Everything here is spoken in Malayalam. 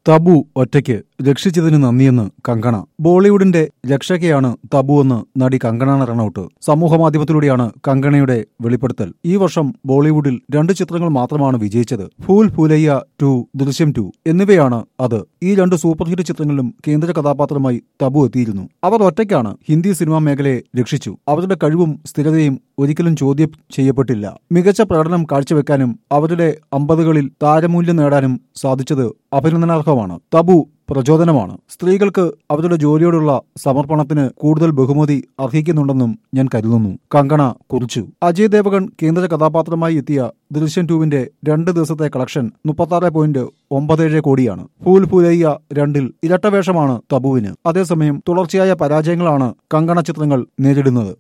തബു ഒറ്റയ്ക്ക് രക്ഷിച്ചതിന് നന്ദിയെന്ന് കങ്കണ ബോളിവുഡിന്റെ രക്ഷകയാണ് തബു എന്ന് നടി കങ്കണ റണൌട്ട് സമൂഹമാധ്യമത്തിലൂടെയാണ് കങ്കണയുടെ വെളിപ്പെടുത്തൽ ഈ വർഷം ബോളിവുഡിൽ രണ്ട് ചിത്രങ്ങൾ മാത്രമാണ് വിജയിച്ചത് ഫൂൽ ഫൂലയ്യ ടു ദൃശ്യം ടു എന്നിവയാണ് അത് ഈ രണ്ട് സൂപ്പർ ഹിറ്റ് ചിത്രങ്ങളിലും കേന്ദ്ര കഥാപാത്രമായി തബു എത്തിയിരുന്നു അവർ ഒറ്റയ്ക്കാണ് ഹിന്ദി സിനിമാ മേഖലയെ രക്ഷിച്ചു അവരുടെ കഴിവും സ്ഥിരതയും ഒരിക്കലും ചോദ്യം ചെയ്യപ്പെട്ടില്ല മികച്ച പ്രകടനം കാഴ്ചവെക്കാനും അവരുടെ അമ്പതുകളിൽ താരമൂല്യം നേടാനും സാധിച്ചത് അഭിനന്ദനാർഹമാണ് തബു പ്രചോദനമാണ് സ്ത്രീകൾക്ക് അവരുടെ ജോലിയോടുള്ള സമർപ്പണത്തിന് കൂടുതൽ ബഹുമതി അർഹിക്കുന്നുണ്ടെന്നും ഞാൻ കരുതുന്നു കങ്കണ കുറിച്ചു അജയ് ദേവഗൺ കേന്ദ്ര കഥാപാത്രമായി എത്തിയ ദൃശ്യം ടൂവിന്റെ രണ്ട് ദിവസത്തെ കളക്ഷൻ മുപ്പത്താറ് പോയിന്റ് ഒമ്പതേഴ് കോടിയാണ് ഫൂൽ ഫൂലയ്യ രണ്ടിൽ ഇരട്ടവേഷമാണ് തബുവിന് അതേസമയം തുടർച്ചയായ പരാജയങ്ങളാണ് കങ്കണ ചിത്രങ്ങൾ നേരിടുന്നത്